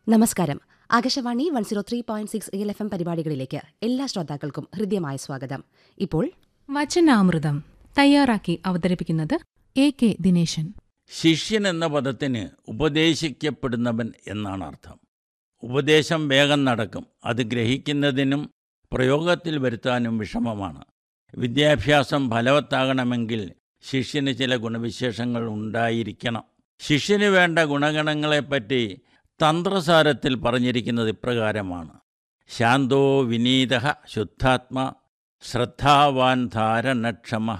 നമസ്കാരം Akashvani one zero three point six L F M പരിപാടികളിലേക്ക് എല്ലാ ശ്രോതാക്കൾക്കും ഹൃദ്യമായ സ്വാഗതം ഇപ്പോൾ വചനാമൃതം തയ്യാറാക്കി അവതരിപ്പിക്കുന്നത് എ കെ ദിനേശൻ ശിഷ്യൻ എന്ന പദത്തിന് ഉപദേശിക്കപ്പെടുന്നവൻ എന്നാണ് അർത്ഥം ഉപദേശം വേഗം നടക്കും അത് ഗ്രഹിക്കുന്നതിനും പ്രയോഗത്തിൽ വരുത്താനും വിഷമമാണ് വിദ്യാഭ്യാസം ഫലവത്താകണമെങ്കിൽ ശിഷ്യന് ചില ഗുണവിശേഷങ്ങൾ ഉണ്ടായിരിക്കണം ശിഷ്യന് വേണ്ട ഗുണഗണങ്ങളെപ്പറ്റി തന്ത്രസാരത്തിൽ പറഞ്ഞിരിക്കുന്നത് ഇപ്രകാരമാണ് ശാന്തോ വിനീത ശുദ്ധാത്മ ശ്രദ്ധാവാൻ ധാരണക്ഷമ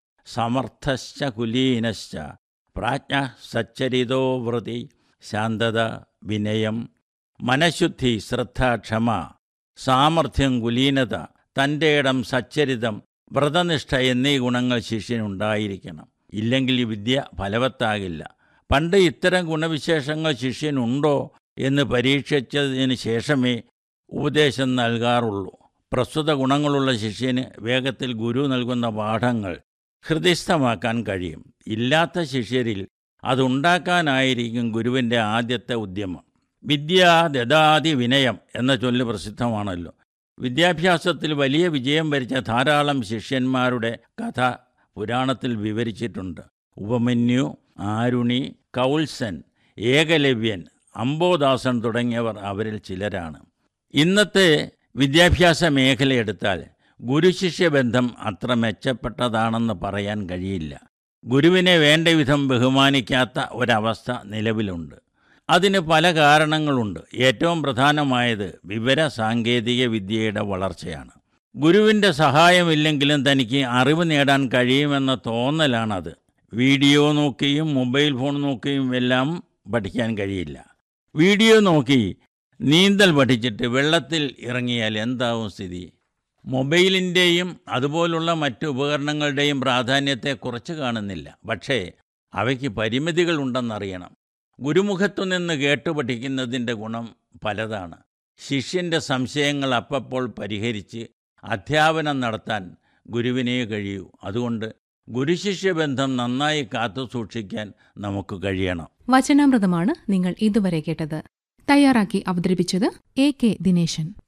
സമർത്ഥശ്ച കുലീനശ്ച പ്രാജ്ഞ സച്ചരിതോ വൃതി ശാന്തത വിനയം മനഃശുദ്ധി ശ്രദ്ധ ക്ഷമ സാമർഥ്യം കുലീനത തൻ്റെ ഇടം സച്ചരിതം വ്രതനിഷ്ഠ എന്നീ ഗുണങ്ങൾ ശിഷ്യനുണ്ടായിരിക്കണം ഇല്ലെങ്കിൽ ഈ വിദ്യ ഫലവത്താകില്ല പണ്ട് ഇത്തരം ഗുണവിശേഷങ്ങൾ ശിഷ്യനുണ്ടോ എന്ന് പരീക്ഷിച്ചതിന് ശേഷമേ ഉപദേശം നൽകാറുള്ളൂ പ്രസ്തുത ഗുണങ്ങളുള്ള ശിഷ്യന് വേഗത്തിൽ ഗുരു നൽകുന്ന പാഠങ്ങൾ ഹൃദയസ്ഥമാക്കാൻ കഴിയും ഇല്ലാത്ത ശിഷ്യരിൽ അതുണ്ടാക്കാനായിരിക്കും ഗുരുവിൻ്റെ ആദ്യത്തെ ഉദ്യമം വിദ്യ ദദാതി വിനയം എന്ന ചൊല്ല് പ്രസിദ്ധമാണല്ലോ വിദ്യാഭ്യാസത്തിൽ വലിയ വിജയം വരിച്ച ധാരാളം ശിഷ്യന്മാരുടെ കഥ പുരാണത്തിൽ വിവരിച്ചിട്ടുണ്ട് ഉപമന്യു ആരുണി കൗൽസൻ ഏകലവ്യൻ അംബോദാസൻ തുടങ്ങിയവർ അവരിൽ ചിലരാണ് ഇന്നത്തെ വിദ്യാഭ്യാസ മേഖലയെടുത്താൽ ഗുരുശിഷ്യ ബന്ധം അത്ര മെച്ചപ്പെട്ടതാണെന്ന് പറയാൻ കഴിയില്ല ഗുരുവിനെ വേണ്ട വിധം ബഹുമാനിക്കാത്ത ഒരവസ്ഥ നിലവിലുണ്ട് അതിന് പല കാരണങ്ങളുണ്ട് ഏറ്റവും പ്രധാനമായത് വിവര സാങ്കേതിക വിദ്യയുടെ വളർച്ചയാണ് ഗുരുവിൻ്റെ സഹായമില്ലെങ്കിലും തനിക്ക് അറിവ് നേടാൻ കഴിയുമെന്ന തോന്നലാണത് വീഡിയോ നോക്കിയും മൊബൈൽ ഫോൺ നോക്കിയും എല്ലാം പഠിക്കാൻ കഴിയില്ല വീഡിയോ നോക്കി നീന്തൽ പഠിച്ചിട്ട് വെള്ളത്തിൽ ഇറങ്ങിയാൽ എന്താവും സ്ഥിതി മൊബൈലിൻ്റെയും അതുപോലുള്ള മറ്റ് ഉപകരണങ്ങളുടെയും പ്രാധാന്യത്തെ കുറച്ച് കാണുന്നില്ല പക്ഷേ അവയ്ക്ക് പരിമിതികൾ ഉണ്ടെന്നറിയണം ഗുരുമുഖത്തു നിന്ന് കേട്ടു പഠിക്കുന്നതിൻ്റെ ഗുണം പലതാണ് ശിഷ്യൻ്റെ സംശയങ്ങൾ അപ്പപ്പോൾ പരിഹരിച്ച് അധ്യാപനം നടത്താൻ ഗുരുവിനേ കഴിയൂ അതുകൊണ്ട് ഗുരുശിഷ്യ ബന്ധം നന്നായി കാത്തു സൂക്ഷിക്കാൻ നമുക്ക് കഴിയണം വചനാമൃതമാണ് നിങ്ങൾ ഇതുവരെ കേട്ടത് തയ്യാറാക്കി അവതരിപ്പിച്ചത് എ കെ ദിനേശൻ